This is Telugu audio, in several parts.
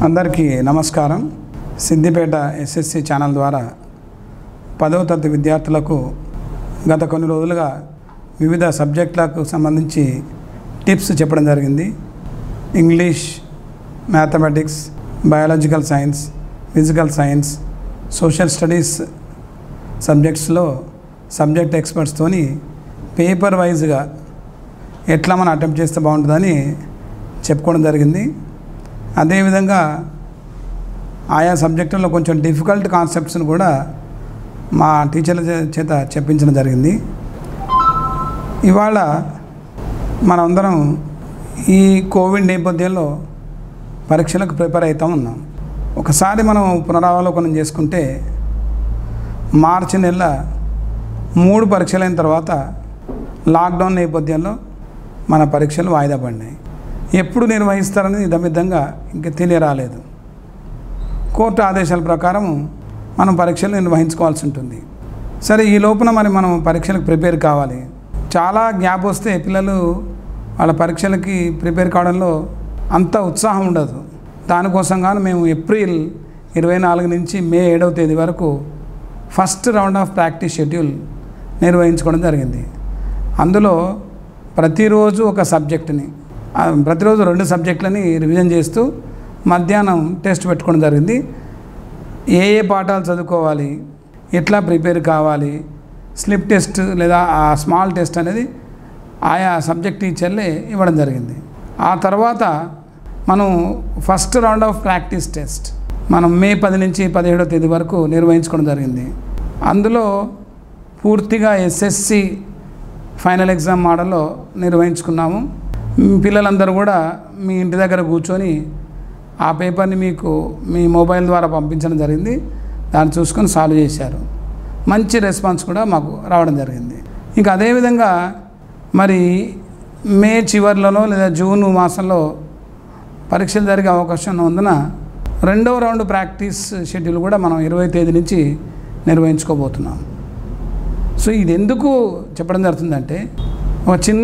అందరికీ నమస్కారం సిద్దిపేట ఎస్ఎస్సి ఛానల్ ద్వారా పదవ తరగతి విద్యార్థులకు గత కొన్ని రోజులుగా వివిధ సబ్జెక్టులకు సంబంధించి టిప్స్ చెప్పడం జరిగింది English mathematics biological science physical science social studies సబ్జెక్ట్స్లో సబ్జెక్ట్ ఎక్స్పర్ట్స్తోని పేపర్ వైజ్గా ఎట్లా మనం అటెంప్ట్ చేస్తే బాగుంటుందని చెప్పుకోవడం జరిగింది అదేవిధంగా ఆయా సబ్జెక్టుల్లో కొంచెం డిఫికల్ట్ కాన్సెప్ట్స్ని కూడా మా టీచర్ల చే- చేత చెప్పించడం జరిగింది ఇవాళ మనందరం ఈ కోవిడ్ నేపథ్యంలో పరీక్షలకు ప్రిపేర్ అవుతూ ఉన్నాం ఒకసారి మనం పునరావలోకనం చేసుకుంటే మార్చి నెల మూడు పరీక్షలైన తర్వాత లాక్డౌన్ నేపథ్యంలో మన పరీక్షలు వాయిదా పడినాయి ఎప్పుడు నిర్వహిస్తారని ఇదమిద్దంగా ఇంకా తెలియరాలేదు కోర్టు ఆదేశాల ప్రకారం మనం పరీక్షలు నిర్వహించుకోవాల్సి ఉంటుంది సరే ఈ లోపల మరి మనం పరీక్షలకు ప్రిపేర్ కావాలి చాలా గ్యాప్ వస్తే పిల్లలు వాళ్ళ పరీక్షలకి ప్రిపేర్ కావడంలో అంత ఉత్సాహం ఉండదు దానికోసం కానీ మేము ఏప్రిల్ ఇరవై నాలుగు నుంచి మే ఏడవ తేదీ వరకు first round of practice schedule నిర్వహించుకోవడం జరిగింది అందులో ప్రతిరోజు ఒక సబ్జెక్టుని ఆ, ప్రతిరోజు రెండు సబ్జెక్టులని రివిజన్ చేస్తూ మధ్యాహ్నం టెస్ట్ పెట్టుకోవడం జరిగింది ఏ ఏ పాఠాలు చదువుకోవాలి ఎట్లా ప్రిపేర్ కావాలి స్లిప్ టెస్ట్ లేదా ఆ స్మాల్ టెస్ట్ అనేది ఆయా సబ్జెక్ట్ టీచర్లే ఇవ్వడం జరిగింది ఆ తర్వాత మనం first round of practice test మనం మే పది నుంచి పదిహేడో తేదీ వరకు నిర్వహించుకోవడం జరిగింది అందులో పూర్తిగా ఎస్ఎస్సి ఫైనల్ ఎగ్జామ్ మోడల్లో నిర్వహించుకున్నాము మ్, పిల్లలందరూ కూడా మీ ఇంటి దగ్గర కూర్చొని ఆ పేపర్ని మీకు మీ మొబైల్ ద్వారా పంపించడం జరిగింది దాన్ని చూసుకొని సాల్వ్ చేశారు మంచి రెస్పాన్స్ కూడా మాకు రావడం జరిగింది ఇంకా అదేవిధంగా మరి మే చివరిలోనో లేదా జూన్ మాసంలో పరీక్షలు జరిగే అవకాశం ఉన్నందున రెండవ రౌండ్ ప్రాక్టీస్ షెడ్యూల్ కూడా మనం ఇరవై తేదీ నుంచి నిర్వహించుకోబోతున్నాం సో ఇది ఎందుకు చెప్పడం జరుగుతుందంటే ఒక చిన్న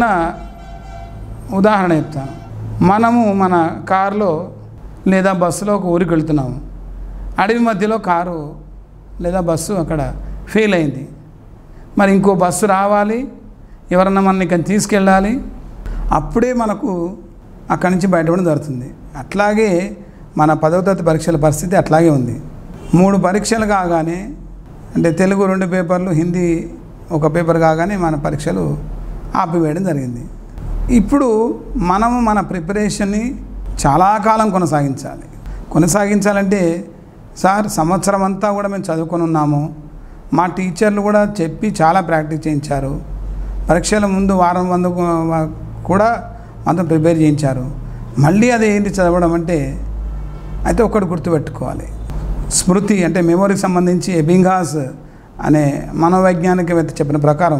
ఉదాహరణ చెప్తాను మనము మన కారులో లేదా బస్సులో ఒక ఊరికి వెళ్తున్నాము అడవి మధ్యలో కారు లేదా బస్సు అక్కడ ఫెయిల్ అయింది మరి ఇంకో బస్సు రావాలి ఎవరన్నా మనని ఇక్కడ తీసుకెళ్ళాలి అప్పుడే మనకు అక్కడి నుంచి బయటపడడం జరుగుతుంది అట్లాగే మన పదవ తరగతి పరీక్షల పరిస్థితి అట్లాగే ఉంది మూడు పరీక్షలు కాగానే అంటే తెలుగు రెండు పేపర్లు హిందీ ఒక పేపర్ కాగానే మన పరీక్షలు ఆపివేయడం జరిగింది ఇప్పుడు మనము మన ప్రిపరేషన్ని చాలా కాలం కొనసాగించాలి కొనసాగించాలంటే సార్ సంవత్సరం అంతా కూడా మేము చదువుకొని ఉన్నాము మా టీచర్లు కూడా చెప్పి చాలా ప్రాక్టీస్ చేయించారు పరీక్షల ముందు వారం వంద కూడా మనతో ప్రిపేర్ చేయించారు మళ్ళీ అది ఏంటి చదవడం అంటే అయితే ఒకటి గుర్తుపెట్టుకోవాలి స్మృతి అంటే మెమొరీకి సంబంధించి ఎబింగాస్ అనే మనోవైజ్ఞానికవేత్త చెప్పిన ప్రకారం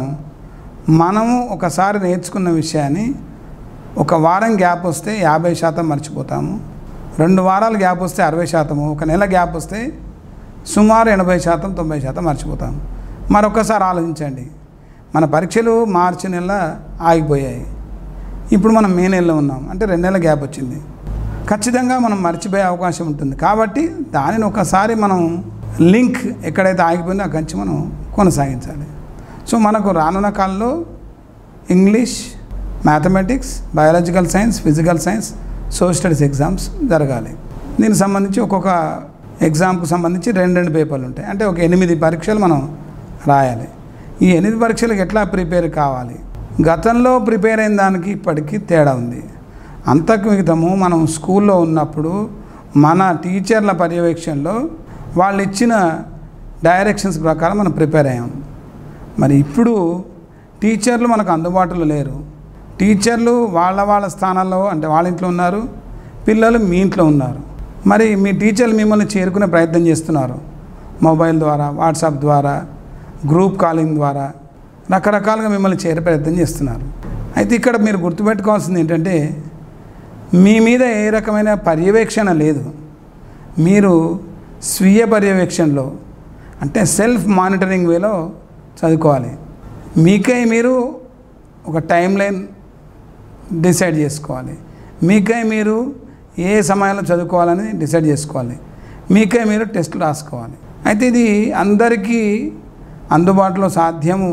మనము ఒకసారి నేర్చుకున్న విషయాన్ని ఒక వారం గ్యాప్ వస్తే యాభై శాతం మర్చిపోతాము రెండు వారాలు గ్యాప్ వస్తే అరవై శాతము ఒక నెల గ్యాప్ వస్తే సుమారు ఎనభై శాతం తొంభై శాతం మర్చిపోతాము మరొకసారి ఆలోచించండి మన పరీక్షలు మార్చి నెల ఆగిపోయాయి ఇప్పుడు మనం మే నెలలో ఉన్నాం అంటే రెండు నెలల గ్యాప్ వచ్చింది ఖచ్చితంగా మనం మర్చిపోయే అవకాశం ఉంటుంది కాబట్టి దానిని ఒకసారి మనం లింక్ ఎక్కడైతే ఆగిపోయిందో అక్కడి నుంచి మనం కొనసాగించాలి సో మనకు రానున్న కాలంలో English mathematics biological science physical science social studies exams జరగాలి దీనికి సంబంధించి ఒక్కొక్క ఎగ్జామ్కు సంబంధించి రెండు రెండు పేపర్లు ఉంటాయి అంటే ఒక ఎనిమిది పరీక్షలు మనం రాయాలి ఈ ఎనిమిది పరీక్షలకు ఎట్లా ప్రిపేర్ కావాలి గతంలో ప్రిపేర్ అయిన దానికి ఇప్పటికీ తేడా ఉంది అంతకు మిగతము మనం స్కూల్లో ఉన్నప్పుడు మన టీచర్ల పర్యవేక్షణలో వాళ్ళు ఇచ్చిన డైరెక్షన్స్ ప్రకారం మనం ప్రిపేర్ అయ్యాం మరి ఇప్పుడు టీచర్లు మనకు అందుబాటులో లేరు టీచర్లు వాళ్ళ వాళ్ళ స్థానాల్లో అంటే వాళ్ళ ఇంట్లో ఉన్నారు పిల్లలు మీ ఇంట్లో ఉన్నారు మరి మీ టీచర్లు మిమ్మల్ని చేరుకునే ప్రయత్నం చేస్తున్నారు మొబైల్ ద్వారా వాట్సాప్ ద్వారా గ్రూప్ కాలింగ్ ద్వారా రకరకాలుగా మిమ్మల్ని చేరే ప్రయత్నం చేస్తున్నారు అయితే ఇక్కడ మీరు గుర్తుపెట్టుకోవాల్సింది ఏంటంటే మీ మీద ఏ రకమైన పర్యవేక్షణ లేదు మీరు స్వీయ పర్యవేక్షణలో అంటే సెల్ఫ్ మానిటరింగ్ వేలో చదువుకోవాలి మీకై మీరు ఒక టైం లైన్ డిసైడ్ చేసుకోవాలి మీకై మీరు ఏ సమయంలో చదువుకోవాలని డిసైడ్ చేసుకోవాలి మీకే మీరు టెస్టులు రాసుకోవాలి అయితే ఇది అందరికీ అందుబాటులో సాధ్యము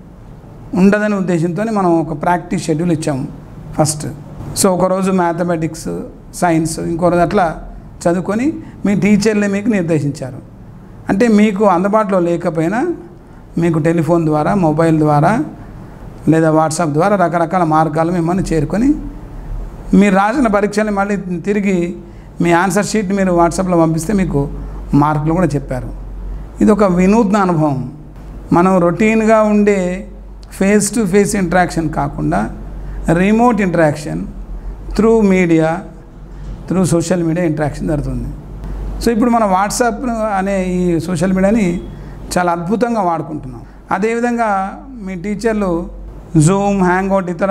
ఉండదనే ఉద్దేశంతో మనం ఒక ప్రాక్టీస్ షెడ్యూల్ ఇచ్చాము ఫస్ట్ సో ఒకరోజు మ్యాథమెటిక్స్ సైన్స్ ఇంకో రోజు అట్లా చదువుకొని మీ టీచర్లే మీకు నిర్దేశించారు అంటే మీకు అందుబాటులో లేకపోయినా మీకు టెలిఫోన్ ద్వారా మొబైల్ ద్వారా లేదా వాట్సాప్ ద్వారా రకరకాల మార్గాలు మిమ్మల్ని చేరుకొని మీరు రాసిన పరీక్షల్ని మళ్ళీ తిరిగి మీ ఆన్సర్ షీట్ మీరు వాట్సాప్లో పంపిస్తే మీకు మార్కులు కూడా చెప్పారు ఇది ఒక వినూత్న అనుభవం మనం రొటీన్గా ఉండే ఫేస్ టు ఫేస్ ఇంటరాక్షన్ కాకుండా remote interaction through media through social media interaction జరుగుతుంది సో ఇప్పుడు మనం వాట్సాప్ అనే ఈ సోషల్ మీడియాని చాలా అద్భుతంగా వాడుకుంటున్నాం అదేవిధంగా మీ టీచర్లు జూమ్ హ్యాంగ్అవుట్ ఇతర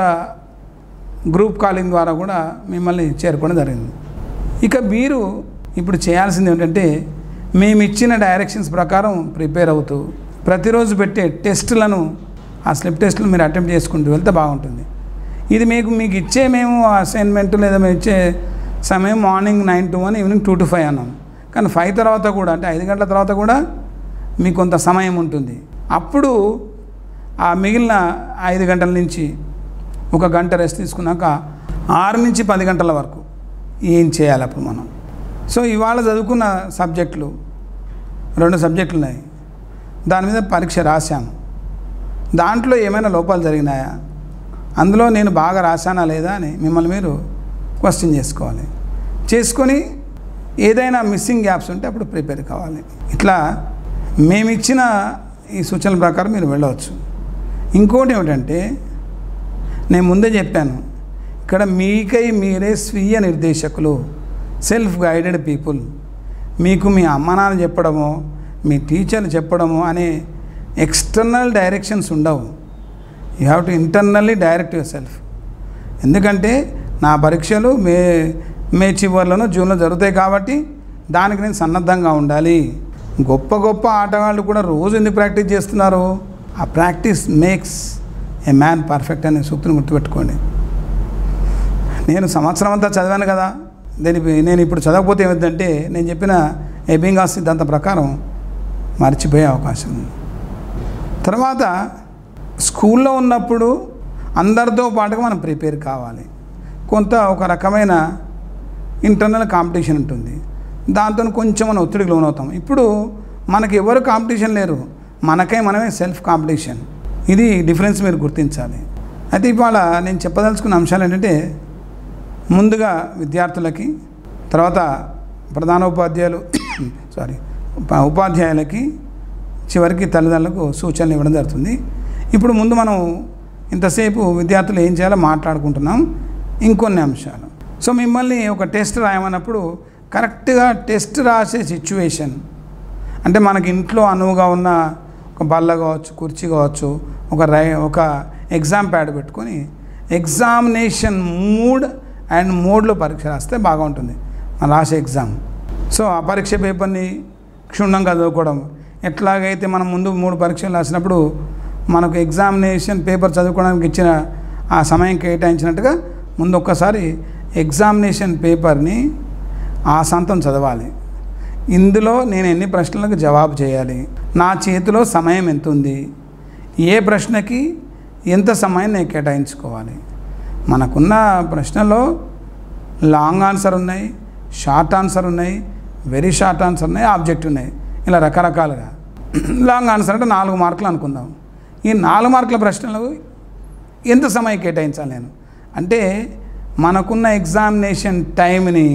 గ్రూప్ కాలింగ్ ద్వారా కూడా మిమ్మల్ని చేరుకోవడం జరిగింది ఇక మీరు ఇప్పుడు చేయాల్సింది ఏంటంటే మేము ఇచ్చిన డైరెక్షన్స్ ప్రకారం ప్రిపేర్ అవుతూ ప్రతిరోజు పెట్టే టెస్టులను ఆ స్లిప్ టెస్టులు మీరు అటెంప్ట్ చేసుకుంటూ వెళ్తే బాగుంటుంది ఇది మీకు మీకు ఇచ్చే మేము అసైన్మెంట్ లేదా మేము ఇచ్చే సమయం morning nine to one evening two to five అన్నాం కానీ ఫైవ్ తర్వాత కూడా అంటే ఐదు గంటల తర్వాత కూడా మీకు కొంత సమయం ఉంటుంది అప్పుడు ఆ మిగిలిన ఐదు గంటల నుంచి ఒక గంట రెస్ట్ తీసుకున్నాక ఆరు నుంచి పది గంటల వరకు ఏం చేయాలి అప్పుడు మనం సో ఇవాళ చదువుకున్న సబ్జెక్టులు రెండు సబ్జెక్టులు ఉన్నాయి దాని మీద పరీక్ష రాశాను దాంట్లో ఏమైనా లోపాలు జరిగినాయా అందులో నేను బాగా రాశానా లేదా అని మిమ్మల్ని మీరు క్వశ్చన్ చేసుకోవాలి చేసుకొని ఏదైనా మిస్సింగ్ గ్యాప్స్ ఉంటే అప్పుడు ప్రిపేర్ కావాలి ఇట్లా మేమిచ్చిన ఈ సూచనల ప్రకారం మీరు వెళ్ళవచ్చు ఇంకోటి ఏమిటంటే నేను ముందే చెప్పాను ఇక్కడ మీకై మీరే స్వీయ నిర్దేశకులు సెల్ఫ్ గైడెడ్ పీపుల్ మీకు మీ అమ్మ నాన్న చెప్పడమో మీ టీచర్లు చెప్పడమో అనే ఎక్స్టర్నల్ డైరెక్షన్స్ ఉండవు you have to internally direct your self ఎందుకంటే నా పరీక్షలు మే మే చివరిలోనూ జూన్లో జరుగుతాయి కాబట్టి దానికి నేను సన్నద్ధంగా ఉండాలి గొప్ప గొప్ప ఆటగాళ్ళు కూడా రోజు ఎందుకు ప్రాక్టీస్ చేస్తున్నారు ఆ practice makes a man perfect అనే సూక్తిని గుర్తుపెట్టుకోండి నేను సంవత్సరం అంతా చదివాను కదా దీని నేను ఇప్పుడు చదవకపోతే ఏమిటంటే నేను చెప్పిన ఎబింగా సిద్ధాంతం ప్రకారం మర్చిపోయే అవకాశం ఉంది తర్వాత స్కూల్లో ఉన్నప్పుడు అందరితో పాటుగా మనం ప్రిపేర్ కావాలి కొంత ఒక రకమైన ఇంటర్నల్ కాంపిటీషన్ ఉంటుంది దాంతో కొంచెం మనం ఒత్తిడికి లోనవుతాం ఇప్పుడు మనకి ఎవరు కాంపిటీషన్ లేరు మనకై మనమే సెల్ఫ్ కాంపిటీషన్ ఇది డిఫరెన్స్ మీరు గుర్తించాలి అయితే ఇవాళ నేను చెప్పదలుచుకున్న అంశాలు ఏంటంటే ముందుగా విద్యార్థులకి తర్వాత ప్రధానోపాధ్యాయులు సారీ ఉప- ఉపాధ్యాయులకి చివరికి తల్లిదండ్రులకు సూచనలు ఇవ్వడం జరుగుతుంది ఇప్పుడు ముందు మనం ఇంతసేపు విద్యార్థులు ఏం చేయాలో మాట్లాడుకుంటున్నాం ఇంకొన్ని అంశాలు సో మిమ్మల్ని ఒక టెస్ట్ రాయమన్నప్పుడు కరెక్ట్గా టెస్ట్ రాసే సిచ్యువేషన్ అంటే మనకి ఇంట్లో అనువుగా ఉన్న ఒక బల్ల కావచ్చు కుర్చీ కావచ్చు ఒక రై ఒక ఎగ్జామ్ ప్యాడ్ పెట్టుకొని ఎగ్జామినేషన్ మూడ్ అండ్ మోడ్లో పరీక్ష రాస్తే బాగా ఉంటుంది మనం రాసే ఎగ్జామ్ సో ఆ పరీక్ష పేపర్ని క్షుణ్ణంగా చదువుకోవడం ఎట్లాగైతే మనం ముందు మూడు పరీక్షలు రాసినప్పుడు మనకు ఎగ్జామినేషన్ పేపర్ చదువుకోవడానికి ఇచ్చిన ఆ సమయం కేటాయించినట్టుగా ముందు ఒక్కసారి ఎగ్జామినేషన్ పేపర్ని ఆ సంతం చదవాలి ఇందులో నేను ఎన్ని ప్రశ్నలకు జవాబు చేయాలి నా చేతిలో సమయం ఎంత ఉంది ఏ ప్రశ్నకి ఎంత సమయం నేను కేటాయించుకోవాలి మనకున్న ప్రశ్నలో లాంగ్ ఆన్సర్ ఉన్నాయి షార్ట్ ఆన్సర్ ఉన్నాయి వెరీ షార్ట్ ఆన్సర్ ఉన్నాయి ఆబ్జెక్ట్ ఉన్నాయి ఇలా రకరకాలుగా లాంగ్ ఆన్సర్ అంటే నాలుగు మార్కులు అనుకుందాం ఈ నాలుగు మార్కుల ప్రశ్నలు ఎంత సమయం కేటాయించాలి నేను అంటే మనకున్న ఎగ్జామినేషన్ టైంని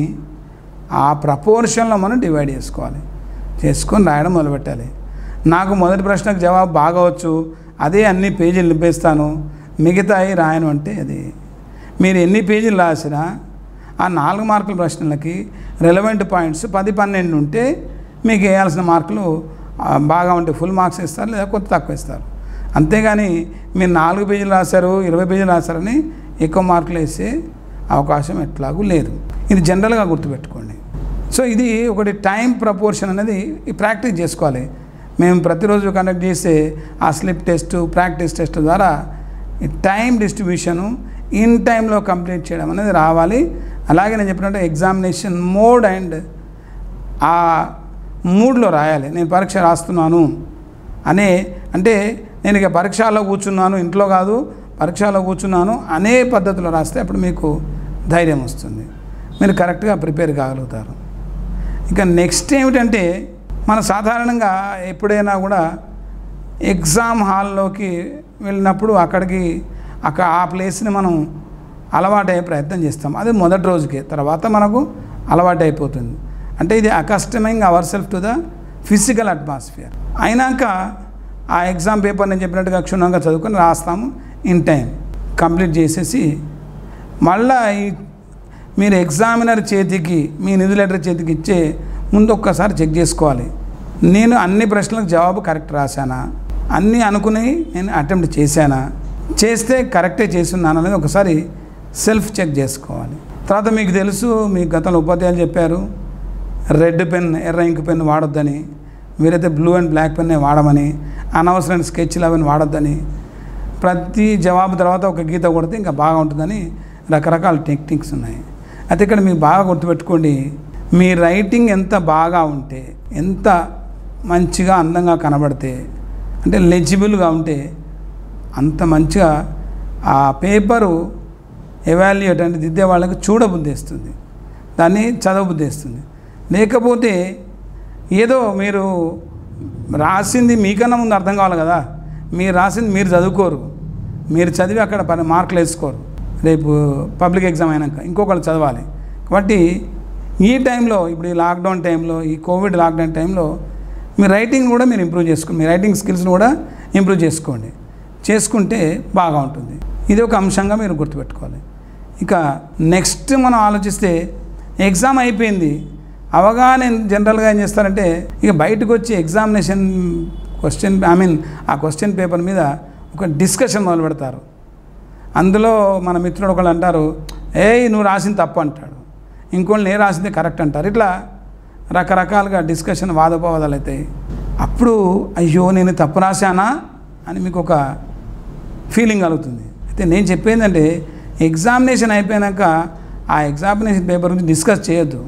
ఆ ప్రపోర్షన్లో మనం డివైడ్ చేసుకోవాలి చేసుకొని రాయడం మొదలుపెట్టాలి నాకు మొదటి ప్రశ్నకు జవాబు బాగవచ్చు అదే అన్ని పేజీలు నింపేస్తాను మిగతాయి రాయను అంటే అది మీరు ఎన్ని పేజీలు రాసినా ఆ నాలుగు మార్కుల ప్రశ్నలకి రెలవెంట్ పాయింట్స్ పది పన్నెండు ఉంటే మీకు వేయాల్సిన మార్కులు ఆ, బాగా ఉంటే ఫుల్ మార్క్స్ ఇస్తారు లేదా కొంత తక్కువ ఇస్తారు అంతేగాని మీరు నాలుగు పేజీలు రాశారు ఇరవై పేజీలు రాశారని ఎక్కువ మార్కులు వేసే అవకాశం ఎట్లాగూ లేదు ఇది జనరల్గా గుర్తుపెట్టుకోండి సో ఇది ఒకటి టైం ప్రపోర్షన్ అనేది ఈ ప్రాక్టీస్ చేసుకోవాలి మేము ప్రతిరోజు కండక్ట్ చేసే ఆ స్లిప్ టెస్ట్ ప్రాక్టీస్ టెస్ట్ ద్వారా ఈ టైం డిస్ట్రిబ్యూషను ఇన్ టైంలో కంప్లీట్ చేయడం అనేది రావాలి అలాగే నేను చెప్పినట్టు ఎగ్జామినేషన్ మోడ్ అండ్ ఆ మూడ్లో రాయాలి నేను పరీక్ష రాస్తున్నాను అనే అంటే నేను ఇక పరీక్షలో కూర్చున్నాను ఇంట్లో కాదు పరీక్షలో కూర్చున్నాను అనే పద్ధతిలో రాస్తే అప్పుడు మీకు ధైర్యం వస్తుంది మీరు కరెక్ట్గా ప్రిపేర్ కాగలుగుతారు ఇక నెక్స్ట్ ఏమిటంటే మన సాధారణంగా ఎప్పుడైనా కూడా ఎగ్జామ్ హాల్లోకి వెళ్ళినప్పుడు అక్కడికి అక్కడ ఆ ప్లేస్ని మనం అలవాటయ్యే ప్రయత్నం చేస్తాం అది మొదటి రోజుకే తర్వాత మనకు అలవాటు అయిపోతుంది అంటే ఇది accustoming our self to the physical atmosphere అయినాక ఆ ఎగ్జామ్ పేపర్ నేను చెప్పినట్టుగా క్షుణ్ణంగా చదువుకొని రాస్తాము ఇన్ టైం కంప్లీట్ చేసేసి మళ్ళా ఈ మీరు ఎగ్జామినర్ చేతికి మీ నిధి లెటర్ చేతికి ఇచ్చే ముందు ఒక్కసారి చెక్ చేసుకోవాలి నేను అన్ని ప్రశ్నలకు జవాబు కరెక్ట్ రాశానా అన్నీ అనుకుని నేను అటెంప్ట్ చేశానా చేస్తే కరెక్టే చేస్తున్నాను అనేది ఒకసారి సెల్ఫ్ చెక్ చేసుకోవాలి తర్వాత మీకు తెలుసు మీ గతంలో ఉపాధ్యాయులు చెప్పారు రెడ్ పెన్ ఎర్ర ఇంక్ పెన్ వాడొద్దని మీరైతే బ్లూ అండ్ బ్లాక్ పెన్నే వాడమని అనవసరమైన స్కెచ్లు అవన్నీ వాడొద్దని ప్రతి జవాబు తర్వాత ఒక గీత కొడితే ఇంకా బాగా ఉంటుందని రకరకాల టెక్నిక్స్ ఉన్నాయి అయితే ఇక్కడ మీరు బాగా గుర్తుపెట్టుకోండి మీ రైటింగ్ ఎంత బాగా ఉంటే ఎంత మంచిగా అందంగా కనబడితే అంటే లెజిబుల్గా ఉంటే అంత మంచిగా ఆ పేపరు ఎవాల్యుయేట్ అంటే దిద్దే వాళ్ళకి చూడబుద్ధిస్తుంది దాన్ని చదవబుద్ధిస్తుంది లేకపోతే ఏదో మీరు రాసింది మీకన్నా ముందు అర్థం కావాలి కదా మీరు రాసింది మీరు చదువుకోరు మీరు చదివి అక్కడ పని మార్కులు వేసుకోరు రేపు పబ్లిక్ ఎగ్జామ్ అయినాక ఇంకొకళ్ళు చదవాలి కాబట్టి ఈ టైంలో ఇప్పుడు ఈ లాక్డౌన్ టైంలో ఈ కోవిడ్ లాక్డౌన్ టైంలో మీ రైటింగ్ కూడా మీరు ఇంప్రూవ్ చేసుకోండి మీ రైటింగ్ స్కిల్స్ని కూడా ఇంప్రూవ్ చేసుకోండి చేసుకుంటే బాగా ఉంటుంది ఇది ఒక అంశంగా మీరు గుర్తుపెట్టుకోవాలి ఇక నెక్స్ట్ మనం ఆలోచిస్తే ఎగ్జామ్ అయిపోయింది అవగాహన జనరల్గా ఏం చేస్తారంటే ఇక బయటకు వచ్చి ఎగ్జామినేషన్ క్వశ్చన్ ఐ మీన్ ఆ క్వశ్చన్ పేపర్ మీద ఒక డిస్కషన్ మొదలు పెడతారు అందులో మన మిత్రుడు ఒకళ్ళు అంటారు ఏయ్ నువ్వు రాసింది తప్పు అంటాడు ఇంకోళ్ళు నేను రాసింది కరెక్ట్ అంటారు ఇట్లా రకరకాలుగా డిస్కషన్ వాదోపవాదాలు అవుతాయి అప్పుడు అయ్యో నేను తప్పు రాశానా అని మీకు ఒక ఫీలింగ్ కలుగుతుంది అయితే నేను చెప్పేందంటే ఎగ్జామినేషన్ అయిపోయాక ఆ ఎగ్జామినేషన్ పేపర్ గురించి డిస్కస్ చేయొద్దు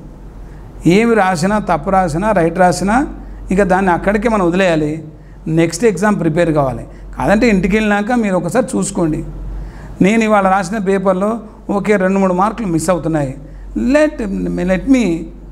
ఏమి రాసినా తప్పు రాసినా రైట్ రాసినా ఇక దాన్ని అక్కడికే మనం వదిలేయాలి నెక్స్ట్ ఎగ్జామ్ ప్రిపేర్ కావాలి కాదంటే ఇంటికి వెళ్ళినాక మీరు ఒకసారి చూసుకోండి నేను ఇవాళ రాసిన పేపర్లో ఓకే రెండు మూడు మార్కులు మిస్ అవుతున్నాయి let let me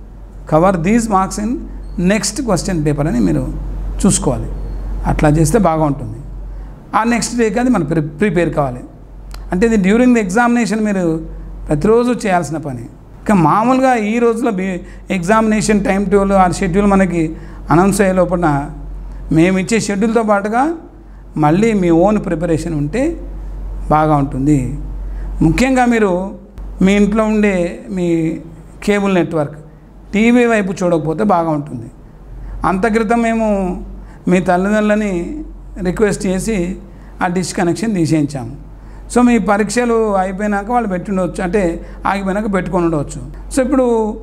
cover these marks in next question paper అని మీరు చూసుకోవాలి అట్లా చేస్తే బాగా ఉంటుంది ఆ నెక్స్ట్ డేకి అది మనం ప్రి ప్రిపేర్ కావాలి అంటే ఇది డ్యూరింగ్ ది ఎగ్జామినేషన్ మీరు ప్రతిరోజు చేయాల్సిన పని ఇక మామూలుగా ఈ రోజులో బి ఎగ్జామినేషన్ టైం టేబుల్ ఆ షెడ్యూల్ మనకి అనౌన్స్ అయ్యే లోపల మేము ఇచ్చే షెడ్యూల్తో పాటుగా మళ్ళీ మీ ఓన్ ప్రిపరేషన్ ఉంటే బాగా ఉంటుంది ముఖ్యంగా మీరు మీ ఇంట్లో ఉండే మీ కేబుల్ నెట్వర్క్ టీవీ వైపు చూడకపోతే బాగా ఉంటుంది అంత క్రితం మేము మీ తల్లిదండ్రులని రిక్వెస్ట్ చేసి ఆ డిష్ కనెక్షన్ తీసేయించాము సో మీ పరీక్షలు అయిపోయినాక వాళ్ళు పెట్టి ఉండవచ్చు అంటే ఆగిపోయినాక పెట్టుకొని ఉండవచ్చు సో ఇప్పుడు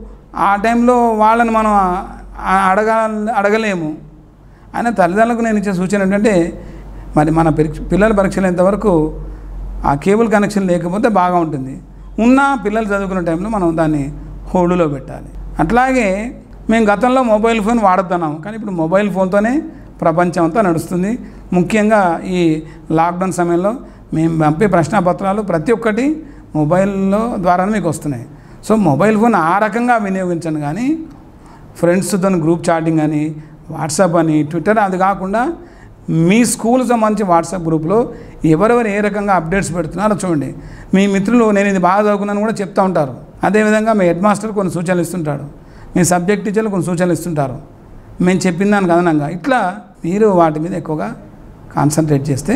ఆ టైంలో వాళ్ళని మనం ఆ- అడగ అడగలేము అయినా తల్లిదండ్రులకు నేను ఇచ్చే సూచన ఏంటంటే మరి మన పరీక్ష పిల్లల పరీక్షలు ఎంతవరకు ఆ కేబుల్ కనెక్షన్ లేకపోతే బాగా ఉంటుంది ఉన్న పిల్లలు చదువుకునే టైంలో మనం దాన్ని హోల్డ్లో పెట్టాలి అట్లాగే మేము గతంలో మొబైల్ ఫోన్ వాడుతున్నాం కానీ ఇప్పుడు మొబైల్ ఫోన్తోనే ప్రపంచం అంతా నడుస్తుంది ముఖ్యంగా ఈ లాక్డౌన్ సమయంలో మేము పంపే ప్రశ్నాపత్రాలు ప్రతి ఒక్కటి మొబైల్లో ద్వారానే మీకు వస్తున్నాయి సో మొబైల్ ఫోన్ ఆ రకంగా వినియోగించండి కానీ ఫ్రెండ్స్తో గ్రూప్ చాటింగ్ అని వాట్సాప్ అని ట్విట్టర్ అది కాకుండా మీ స్కూల్ సంబంధించి వాట్సాప్ గ్రూప్లో ఎవరెవరు ఏ రకంగా అప్డేట్స్ పెడుతున్నారో చూడండి మీ మిత్రులు నేను ఇది బాగా చదువుకున్నాను కూడా చెప్తూ ఉంటారు అదేవిధంగా మీ హెడ్ మాస్టర్ కొన్ని సూచనలు ఇస్తుంటాడు మీ సబ్జెక్ట్ టీచర్లు కొన్ని సూచనలు ఇస్తుంటారు మేము చెప్పిన దానికి అదనంగా ఇట్లా మీరు వాటి మీద ఎక్కువగా కాన్సన్ట్రేట్ చేస్తే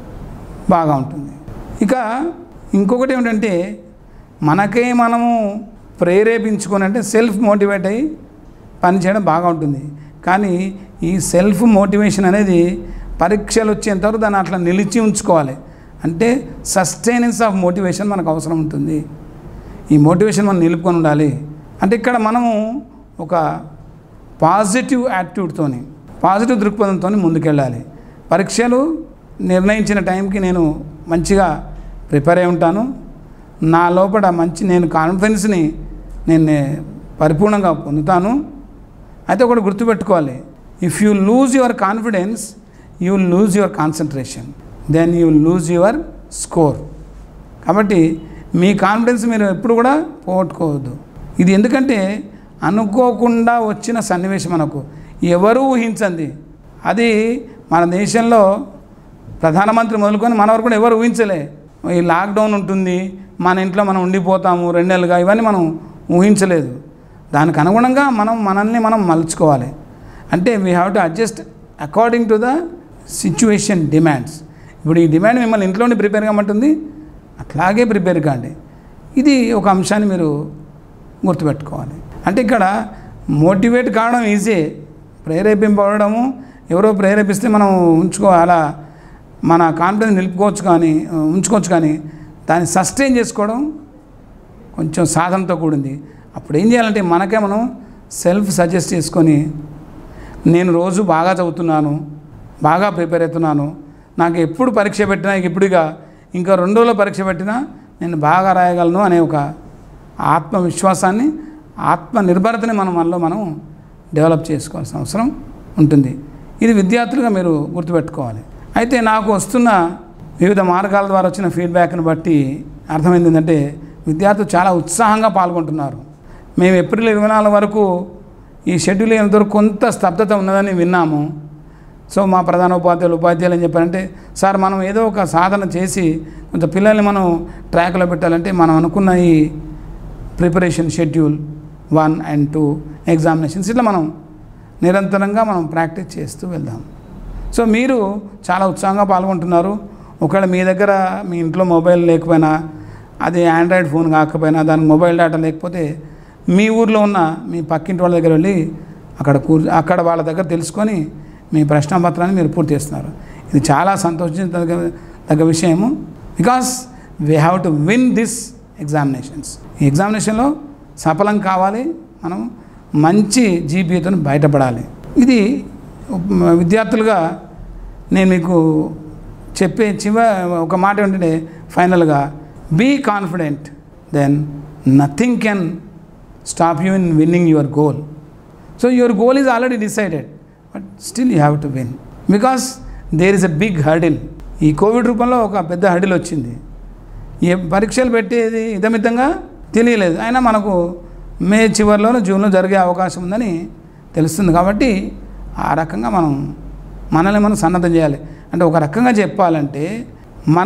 బాగా ఉంటుంది ఇక ఇంకొకటి ఏమిటంటే మనకే మనము ప్రేరేపించుకొని అంటే సెల్ఫ్ మోటివేట్ అయ్యి పని చేయడం బాగా ఉంటుంది కానీ ఈ సెల్ఫ్ మోటివేషన్ అనేది పరీక్షలు వచ్చేంతవరకు దాన్ని అట్లా నిలిచి ఉంచుకోవాలి అంటే సస్టైనెన్స్ ఆఫ్ మోటివేషన్ మనకు అవసరం ఉంటుంది ఈ మోటివేషన్ మనం నిలుపుకొని ఉండాలి అంటే ఇక్కడ మనము ఒక పాజిటివ్ యాటిట్యూడ్తోని పాజిటివ్ దృక్పథంతో ముందుకెళ్ళాలి పరీక్షలు నిర్ణయించిన టైంకి నేను మంచిగా ప్రిపేర్ అయి ఉంటాను నా లోపల మంచి నేను కాన్ఫిడెన్స్ని నేను పరిపూర్ణంగా పొందుతాను అయితే ఒకటి గుర్తుపెట్టుకోవాలి if you lose your confidence you will lose your concentration then you will lose your score కాబట్టి మీ కాన్ఫిడెన్స్ మీరు ఎప్పుడు కూడా పోగొట్టుకోవద్దు ఇది ఎందుకంటే అనుకోకుండా వచ్చిన సన్నివేశం మనకు ఎవరు ఊహించండి అది మన దేశంలో ప్రధానమంత్రి మొదలుకొని మన వరకు కూడా ఎవరు ఊహించలే ఈ లాక్డౌన్ ఉంటుంది మన ఇంట్లో మనం ఉండిపోతాము రెండు నెలలుగా ఇవన్నీ మనం ఊహించలేదు దానికి అనుగుణంగా మనం మనల్ని మనం మలుచుకోవాలి అంటే we have to adjust according to the situation demands ఇప్పుడు ఈ డిమాండ్ మిమ్మల్ని ఇంట్లోనే ప్రిపేర్ కమ్మంటుంది అట్లాగే ప్రిపేర్ కాండి ఇది ఒక అంశాన్ని మీరు గుర్తుపెట్టుకోవాలి అంటే ఇక్కడ మోటివేట్ కావడం ఈజీ ప్రేరేపింపబడము ఎవరో ప్రేరేపిస్తే మనం ఉంచుకో అలా మన కాన్ఫిడెన్స్ నిలుపుకోవచ్చు కానీ ఉంచుకోవచ్చు కానీ దాన్ని సస్టైన్ చేసుకోవడం కొంచెం సాధనతో కూడింది అప్పుడు ఏం చేయాలంటే మనకే మనం సెల్ఫ్ సజెస్ట్ చేసుకొని నేను రోజు బాగా చదువుతున్నాను బాగా ప్రిపేర్ అవుతున్నాను నాకు ఎప్పుడు పరీక్ష పెట్టినా ఇక ఇప్పుడుగా ఇంకా రెండు రోజుల్లో పరీక్ష పెట్టినా నేను బాగా రాయగలను అనే ఒక ఆత్మవిశ్వాసాన్ని ఆత్మ నిర్భరతని మనం మనలో మనం డెవలప్ చేసుకోవాల్సిన అవసరం ఉంటుంది ఇది విద్యార్థులుగా మీరు గుర్తుపెట్టుకోవాలి అయితే నాకు వస్తున్న వివిధ మార్గాల ద్వారా వచ్చిన ఫీడ్బ్యాక్ని బట్టి అర్థమైంది ఏంటంటే విద్యార్థులు చాలా ఉత్సాహంగా పాల్గొంటున్నారు మేము ఏప్రిల్ ఇరవై నాలుగు వరకు ఈ షెడ్యూల్ అయినంత వరకు కొంత స్తబ్దత ఉన్నదని విన్నాము సో మా ప్రధాన ఉపాధ్యాయులు ఉపాధ్యాయులు ఏం చెప్పారంటే సార్ మనం ఏదో ఒక సాధన చేసి కొంత పిల్లల్ని మనం ట్రాక్లో పెట్టాలంటే మనం అనుకున్న ఈ preparation schedule one and two examinations ఇట్లా మనం నిరంతరంగా మనం ప్రాక్టీస్ చేస్తూ వెళ్దాం సో మీరు చాలా ఉత్సాహంగా పాల్గొంటున్నారు ఒకవేళ మీ దగ్గర మీ ఇంట్లో మొబైల్ లేకపోయినా అది ఆండ్రాయిడ్ ఫోన్ కాకపోయినా దానికి మొబైల్ డేటా లేకపోతే మీ ఊర్లో ఉన్న మీ పక్కింటి వాళ్ళ దగ్గర వెళ్ళి అక్కడ కూ అక్కడ వాళ్ళ దగ్గర తెలుసుకొని మీ ప్రశ్నపత్రాన్ని మీరు పూర్తి చేస్తున్నారు ఇది చాలా సంతోషించదగ్గ తగ్గ విషయము because we have to win this examinations ఈ ఎగ్జామినేషన్లో సఫలం కావాలి మనం మంచి జీపీతో బయటపడాలి ఇది ఉప్- విద్యార్థులుగా నేను మీకు చెప్పే చివ ఒక మాట ఏంటంటే ఫైనల్గా be confident then nothing can stop you in winning your goal so your goal is already decided but still you have to win because there is a big hurdle ఈ కోవిడ్ రూపంలో ఒక పెద్ద హర్డిల్ వచ్చింది ఏ పరీక్షలు పెట్టేది ఇదమితంగా తెలియలేదు అయినా మనకు మే చివరిలోనూ జూన్లో జరిగే అవకాశం ఉందని తెలుస్తుంది కాబట్టి ఆ రకంగా మనం మనల్ని మనం సన్నద్ధం చేయాలి అంటే ఒక రకంగా చెప్పాలంటే మన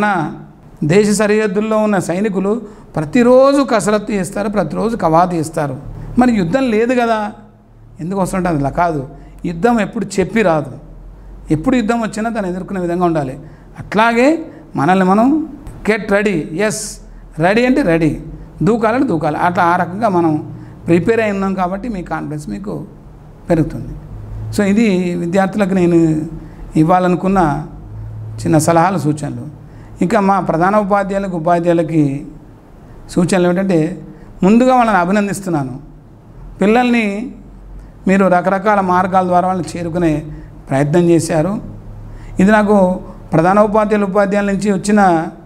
దేశ సరిహద్దుల్లో ఉన్న సైనికులు ప్రతిరోజు కసరత్తు చేస్తారు ప్రతిరోజు కవాతు చేస్తారు మరి యుద్ధం లేదు కదా ఎందుకు వస్తుంటే అలా కాదు యుద్ధం ఎప్పుడు చెప్పి రాదు ఎప్పుడు యుద్ధం వచ్చినా దాన్ని ఎదుర్కొనే విధంగా ఉండాలి అట్లాగే మనల్ని మనం గెట్ రెడీ ఎస్ రెడీ అంటే రెడీ దూకాలని దూకాలి అట్లా ఆ రకంగా మనం ప్రిపేర్ అయి ఉన్నాం కాబట్టి మీ కాన్ఫిడెన్స్ మీకు పెరుగుతుంది సో ఇది విద్యార్థులకు నేను ఇవ్వాలనుకున్న చిన్న సలహాలు సూచనలు ఇంకా మా ప్రధాన ఉపాధ్యాయులకు ఉపాధ్యాయులకి సూచనలు ఏమిటంటే ముందుగా వాళ్ళని అభినందిస్తున్నాను పిల్లల్ని మీరు రకరకాల మార్గాల ద్వారా వాళ్ళని చేరుకునే ప్రయత్నం చేశారు ఇది నాకు ప్రధాన ఉపాధ్యాయులు ఉపాధ్యాయుల నుంచి వచ్చిన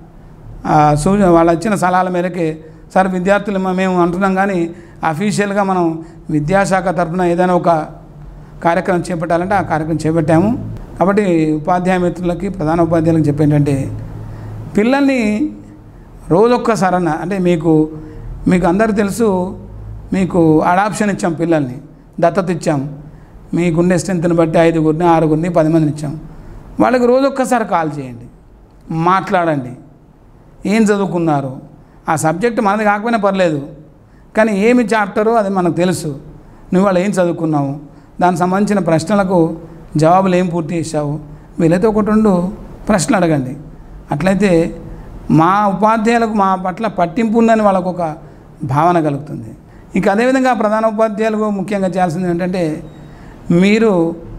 ఆ, సూ వాళ్ళు ఇచ్చిన సలహాల మేరకే సార్ విద్యార్థులు మ- మేము అంటున్నాం కానీ అఫీషియల్గా మనం విద్యాశాఖ తరఫున ఏదైనా ఒక కార్యక్రమం చేపట్టాలంటే ఆ కార్యక్రమం చేపట్టాము కాబట్టి ఉపాధ్యాయ మిత్రులకి ప్రధాన ఉపాధ్యాయులకు చెప్పేంటంటే పిల్లల్ని రోజొక్కసారన్న అంటే మీకు మీకు అందరు తెలుసు మీకు అడాప్షన్ ఇచ్చాం పిల్లల్ని దత్తత ఇచ్చాం మీకుండే స్ట్రెంత్ని బట్టి ఐదుగురిని ఆరుగురిని పది మందిని ఇచ్చాం వాళ్ళకి రోజొక్కసారి కాల్ చేయండి మాట్లాడండి ఏం చదువుకున్నారు ఆ సబ్జెక్ట్ మనది కాకపోయినా పర్లేదు కానీ ఏమి చాప్టరో అది మనకు తెలుసు నువ్వు వాళ్ళు ఏం చదువుకున్నావు దానికి సంబంధించిన ప్రశ్నలకు జవాబులు ఏం పూర్తి చేశావు వీలైతే ఒకటి రెండు ప్రశ్నలు అడగండి అట్లయితే మా ఉపాధ్యాయులకు మా పట్ల పట్టింపు ఉందని వాళ్ళకు ఒక భావన కలుగుతుంది ఇంకా అదేవిధంగా ప్రధాన ఉపాధ్యాయులకు ముఖ్యంగా చేయాల్సింది ఏంటంటే మీరు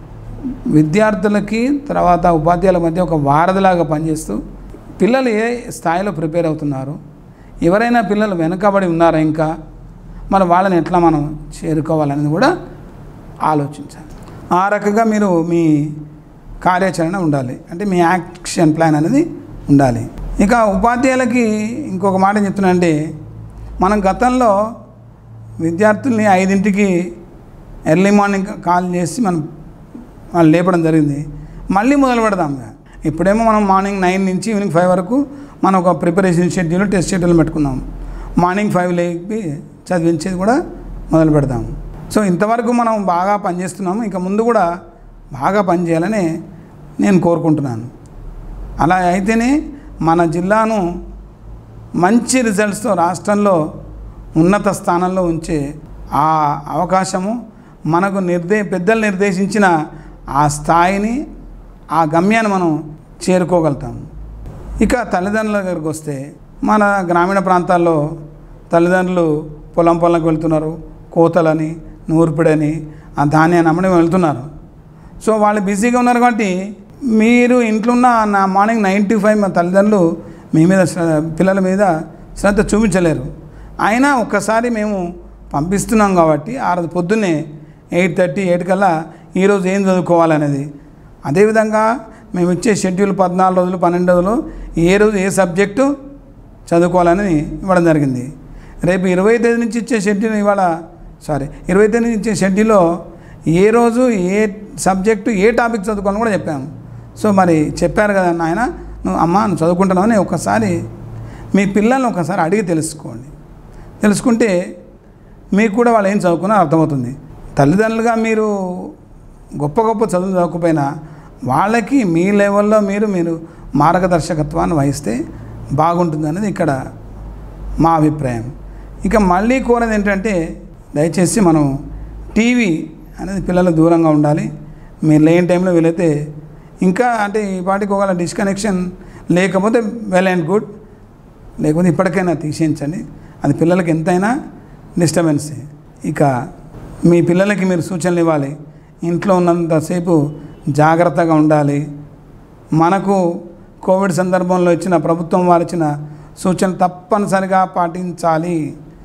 విద్యార్థులకి తర్వాత ఉపాధ్యాయుల మధ్య ఒక వారధిలాగా పనిచేస్తూ పిల్లలు ఏ స్థాయిలో ప్రిపేర్ అవుతున్నారు ఎవరైనా పిల్లలు వెనుకబడి ఉన్నారా ఇంకా మరి వాళ్ళని ఎట్లా మనం చేరుకోవాలనేది కూడా ఆలోచించాలి ఆ రకంగా మీరు మీ కార్యాచరణ ఉండాలి అంటే మీ యాక్షన్ ప్లాన్ అనేది ఉండాలి ఇక ఉపాధ్యాయులకి ఇంకొక మాట చెప్తున్నానంటే మనం గతంలో విద్యార్థుల్ని ఐదింటికి ఎర్లీ మార్నింగ్ కాల్ చేసి మనం వాళ్ళు లేపడం జరిగింది మళ్ళీ మొదలు పెడదాం ఇక. ఇప్పుడేమో మనం మార్నింగ్ నైన్ నుంచి ఈవినింగ్ ఫైవ్ వరకు మనం ఒక ప్రిపరేషన్ షెడ్యూల్ టెస్ట్ షెడ్యూల్ పెట్టుకుందాం మార్నింగ్ ఫైవ్ లేపి చదివించేది కూడా మొదలు పెడదాం సో ఇంతవరకు మనం బాగా పనిచేస్తున్నాము ఇంకా ముందు కూడా బాగా పనిచేయాలని నేను కోరుకుంటున్నాను అలా అయితేనే మన జిల్లాను మంచి రిజల్ట్స్తో రాష్ట్రంలో ఉన్నత స్థానంలో ఉంచే ఆ అవకాశము మనకు నిర్దే పెద్దలు నిర్దేశించిన ఆ స్థాయిని ఆ గమ్యాన్ని మనం చేరుకోగలుగుతాం ఇక తల్లిదండ్రుల దగ్గరికి వస్తే మన గ్రామీణ ప్రాంతాల్లో తల్లిదండ్రులు పొలం పొలంకి వెళ్తున్నారు కోతలని నూర్పిడని ఆ ధాన్యాన్ని అమ్మడం వెళ్తున్నారు సో వాళ్ళు బిజీగా ఉన్నారు కాబట్టి మీరు ఇంట్లో ఉన్న నా మార్నింగ్ నైన్ టు ఫైవ్ మా తల్లిదండ్రులు మీ మీద శ్ర- పిల్లల మీద శ్రద్ధ చూపించలేరు అయినా ఒక్కసారి మేము పంపిస్తున్నాం కాబట్టి ఆ రోజు పొద్దున్నే ఎయిట్ థర్టీ ఎయిట్ కల్లా ఈరోజు ఏం చదువుకోవాలనేది అదేవిధంగా మేము ఇచ్చే షెడ్యూల్ పద్నాలుగు రోజులు పన్నెండు రోజులు ఏ రోజు ఏ సబ్జెక్టు చదువుకోవాలని ఇవ్వడం జరిగింది రేపు ఇరవై తేదీ నుంచి ఇచ్చే షెడ్యూల్ ఇవాళ సారీ ఇరవై తేదీ నుంచి ఇచ్చే షెడ్యూల్లో ఏ రోజు ఏ సబ్జెక్టు ఏ టాపిక్ చదువుకోవాలని కూడా చెప్పాము సో మరి చెప్పారు కదా నాయన నువ్వు అమ్మ నువ్వు చదువుకుంటున్నావని ఒకసారి మీ పిల్లల్ని ఒకసారి అడిగి తెలుసుకోండి తెలుసుకుంటే మీకు కూడా వాళ్ళు ఏం చదువుకున్నా అర్థమవుతుంది తల్లిదండ్రులుగా మీరు గొప్ప గొప్ప చదువు చదవకపోయినా వాళ్ళకి మీ లెవెల్లో మీరు మీరు మార్గదర్శకత్వాన్ని వహిస్తే బాగుంటుంది అనేది ఇక్కడ మా అభిప్రాయం ఇక మళ్ళీ కోరేది ఏంటంటే దయచేసి మనం టీవీ అనేది పిల్లలు దూరంగా ఉండాలి మీరు లేని టైంలో వీలైతే ఇంకా అంటే ఈ పాటికి ఒకవేళ డిస్కనెక్షన్ లేకపోతే వెల్ అండ్ గుడ్ లేకపోతే ఇప్పటికైనా తీసేయించండి అది పిల్లలకి ఎంతైనా డిస్టర్బెన్సే ఇక మీ పిల్లలకి మీరు సూచనలు ఇవ్వాలి ఇంట్లో ఉన్నంతసేపు జాగ్రత్తగా ఉండాలి మనకు కోవిడ్ సందర్భంలో ఇచ్చిన ప్రభుత్వం వారు ఇచ్చిన సూచనలు తప్పనిసరిగా పాటించాలి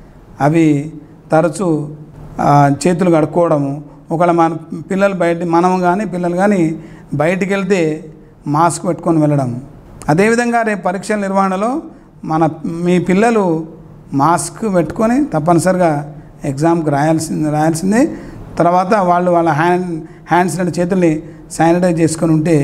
అవి తరచూ ఆ, చేతులు కడుక్కోవడము ఒకవేళ మన పిల్లలు బయట మనం కానీ పిల్లలు కానీ బయటికి వెళ్తే మాస్క్ పెట్టుకొని వెళ్ళడం అదేవిధంగా రేపు పరీక్షల నిర్వహణలో మన మీ పిల్లలు మాస్క్ పెట్టుకొని తప్పనిసరిగా ఎగ్జామ్కి రాయాల్సింది రాయాల్సిందే తర్వాత వాళ్ళు వాళ్ళ హ్యాండ్ హ్యాండ్స్ రెండు చేతుల్ని శానిటైజ్ చేసుకొని ఉంటే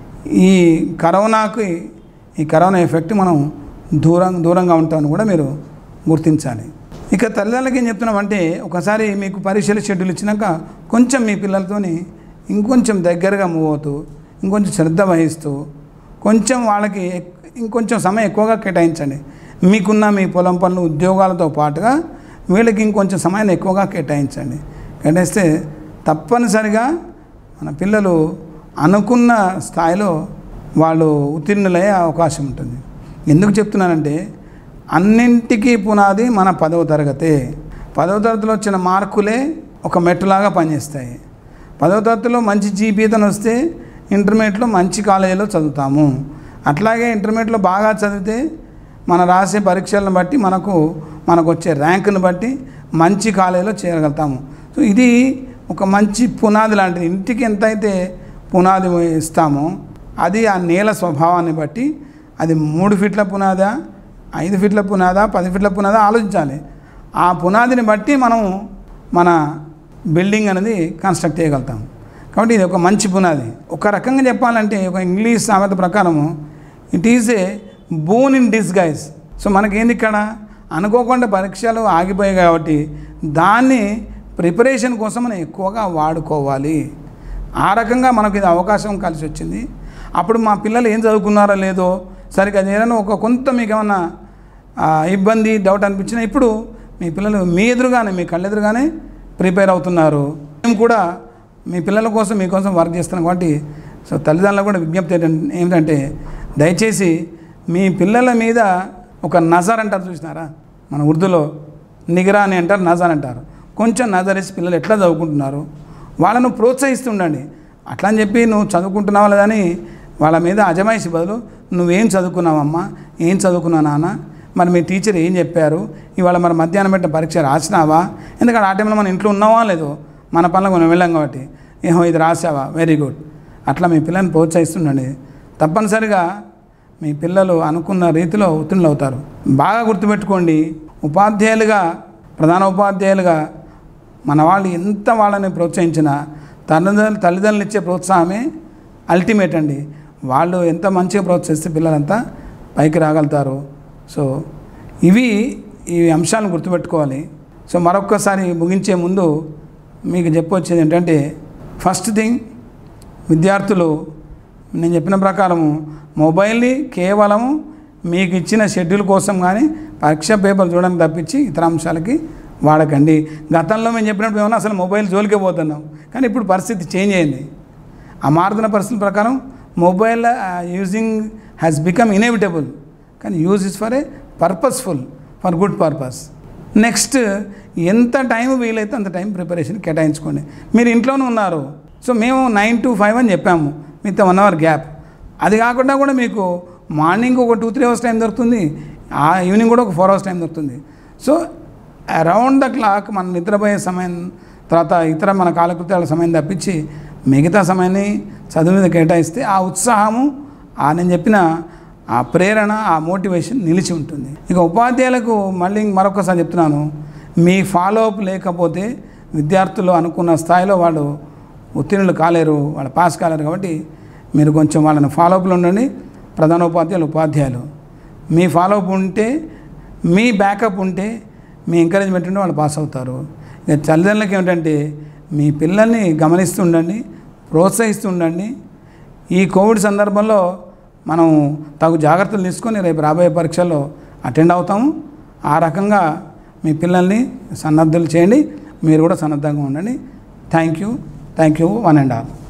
ఈ కరోనాకి ఈ కరోనా ఎఫెక్ట్ మనం దూరం దూరంగా ఉంటామని కూడా మీరు గుర్తించాలి ఇక తల్లిదండ్రులకి ఏం చెప్తున్నామంటే ఒకసారి మీకు పరీక్షల షెడ్యూల్ ఇచ్చినాక కొంచెం మీ పిల్లలతోని ఇంకొంచెం దగ్గరగా మూవ్ అవుతూ ఇంకొంచెం శ్రద్ధ వహిస్తూ కొంచెం వాళ్ళకి ఎక్- ఇంకొంచెం సమయం ఎక్కువగా కేటాయించండి మీకున్న మీ పొలం పనులు ఉద్యోగాలతో పాటుగా వీళ్ళకి ఇంకొంచెం సమయాన్ని ఎక్కువగా కేటాయించండి కేటాయిస్తే తప్పనిసరిగా మన పిల్లలు అనుకున్న స్థాయిలో వాళ్ళు ఉత్తీర్ణులయ్యే అవకాశం ఉంటుంది ఎందుకు చెప్తున్నానంటే అన్నింటికీ పునాది మన పదవ తరగతే పదవ తరగతిలో వచ్చిన మార్కులే ఒక మెట్టులాగా పనిచేస్తాయి పదవ తరగతిలో మంచి జీపీతను వస్తే ఇంటర్మీడియట్లో మంచి కాలేజీలో చదువుతాము అట్లాగే ఇంటర్మీడియట్లో బాగా చదివితే మన రాసే పరీక్షలను బట్టి మనకు మనకు వచ్చే ర్యాంకును బట్టి మంచి కాలేజీలో చేరగలుగుతాము సో ఇది ఒక మంచి పునాది లాంటిది ఇంటికి ఎంతైతే పునాది ఇస్తామో అది ఆ నేల స్వభావాన్ని బట్టి అది మూడు ఫీట్ల పునాదా ఐదు ఫీట్ల పునాదా పది ఫీట్ల పునాదా ఆలోచించాలి ఆ పునాదిని బట్టి మనం మన బిల్డింగ్ అనేది కన్స్ట్రక్ట్ చేయగలుగుతాం కాబట్టి ఇది ఒక మంచి పునాది ఒక రకంగా చెప్పాలంటే ఒక ఇంగ్లీష్ సామెత ప్రకారము it is a bone in disguise so మనకేంది ఇక్కడ అనుకోకుండా పరీక్షలు ఆగిపోయాయి కాబట్టి దాన్ని ప్రిపరేషన్ కోసం మనం ఎక్కువగా వాడుకోవాలి ఆ రకంగా మనకు ఇది అవకాశం కలిసి వచ్చింది అప్పుడు మా పిల్లలు ఏం చదువుకున్నారో లేదో సరిగ్గా ఏదైనా ఒక కొంత మీకు ఏమన్నా ఆ, ఇబ్బంది డౌట్ అనిపించినా ఇప్పుడు మీ పిల్లలు మీ ఎదురుగానే మీ కళ్ళెదురుగానే ప్రిపేర్ అవుతున్నారు మేము కూడా మీ పిల్లల కోసం మీకోసం వర్క్ చేస్తున్నాం కాబట్టి సో తల్లిదండ్రులకు కూడా విజ్ఞప్తి ఏంటంటే- ఏమిటంటే దయచేసి మీ పిల్లల మీద ఒక నజర్ అంటారు చూసినారా మన ఉర్దూలో నిగరా అని అంటారు నజర్ అంటారు కొంచెం నజర్ వేసి పిల్లలు ఎట్లా చదువుకుంటున్నారు వాళ్ళను ప్రోత్సహిస్తుండండి అట్లా అని చెప్పి నువ్వు చదువుకుంటున్నావా లేదని వాళ్ళ మీద అజమాయిషి బదులు నువ్వేం చదువుకున్నావమ్మా ఏం చదువుకున్నావు నాన్న మరి మీ టీచర్ ఏం చెప్పారు ఇవాళ మరి మధ్యాహ్నం పెట్టిన పరీక్ష రాసినావా ఎందుకంటే ఆ టైంలో మన ఇంట్లో ఉన్నావా లేదో మన పనులకు మనం వెళ్ళాం కాబట్టి ఏమో ఇది రాసావా వెరీ గుడ్ అట్లా మీ పిల్లల్ని ప్రోత్సహిస్తుండండి తప్పనిసరిగా మీ పిల్లలు అనుకున్న రీతిలో ఉత్తీర్ణులు అవుతారు బాగా గుర్తుపెట్టుకోండి ఉపాధ్యాయులుగా ప్రధాన ఉపాధ్యాయులుగా మన వాళ్ళు ఎంత వాళ్ళని ప్రోత్సహించినా తల్లిదండ్రులు తల్లిదండ్రులు ఇచ్చే ప్రోత్సాహమే అల్టిమేట్ అండి వాళ్ళు ఎంత మంచిగా ప్రోత్సహిస్తే పిల్లలంతా పైకి రాగలుగుతారు సో ఇవి ఈ అంశాలను గుర్తుపెట్టుకోవాలి సో మరొక్కసారి ముగించే ముందు మీకు చెప్పొచ్చేది ఏంటంటే ఫస్ట్ థింగ్ విద్యార్థులు నేను చెప్పిన ప్రకారము మొబైల్ని కేవలం మీకు ఇచ్చిన షెడ్యూల్ కోసం కానీ పరీక్ష పేపర్ చూడడానికి తప్పించి ఇతర అంశాలకి వాడకండి గతంలో మేము చెప్పినప్పుడు ఏమన్నా అసలు మొబైల్ జోలికే పోతున్నాం కానీ ఇప్పుడు పరిస్థితి చేంజ్ అయింది ఆ మారుతున్న పరిస్థితుల ప్రకారం mobile using has become inevitable కానీ use is for a purposeful for good purpose next ఎంత టైం వీలైతే అంత టైం ప్రిపరేషన్ కేటాయించుకోండి మీరు ఇంట్లోనే ఉన్నారు సో మేము నైన్ టు ఫైవ్ అని చెప్పాము మీతో వన్ అవర్ గ్యాప్ అది కాకుండా కూడా మీకు మార్నింగ్ ఒక టూ త్రీ అవర్స్ టైం దొరుకుతుంది ఆ ఈవినింగ్ కూడా ఒక ఫోర్ అవర్స్ టైం దొరుకుతుంది సో అరౌండ్ ద క్లాక్ మనం నిద్రపోయే సమయం తర్వాత ఇతర మన కాలకృత్యాల సమయం తప్పించి మిగతా సమయాన్ని చదువు మీద కేటాయిస్తే ఆ ఉత్సాహము ఆ నేను చెప్పిన ఆ ప్రేరణ ఆ మోటివేషన్ నిలిచి ఉంటుంది ఇక ఉపాధ్యాయులకు మళ్ళీ మరొకసారి చెప్తున్నాను మీ ఫాలో అప్ లేకపోతే విద్యార్థులు అనుకున్న స్థాయిలో వాళ్ళు ఉత్తీర్ణులు కాలేరు వాళ్ళు పాస్ కాలేరు కాబట్టి మీరు కొంచెం వాళ్ళని ఫాలో అప్లో ఉండండి ప్రధాన ఉపాధ్యాయులు ఉపాధ్యాయులు మీ ఫాలో అప్ ఉంటే మీ బ్యాకప్ ఉంటే మీ ఎంకరేజ్మెంట్ ఉంటే వాళ్ళు పాస్ అవుతారు ఇక తల్లిదండ్రులకి ఏమిటంటే మీ పిల్లల్ని గమనిస్తూ ఉండండి ప్రోత్సహిస్తూ ఉండండి ఈ కోవిడ్ సందర్భంలో మనం తగు జాగ్రత్తలు తీసుకొని రేపు రాబోయే పరీక్షల్లో అటెండ్ అవుతాము ఆ రకంగా మీ పిల్లల్ని సన్నద్ధులు చేయండి మీరు కూడా సన్నద్ధంగా ఉండండి thank you thank you one and all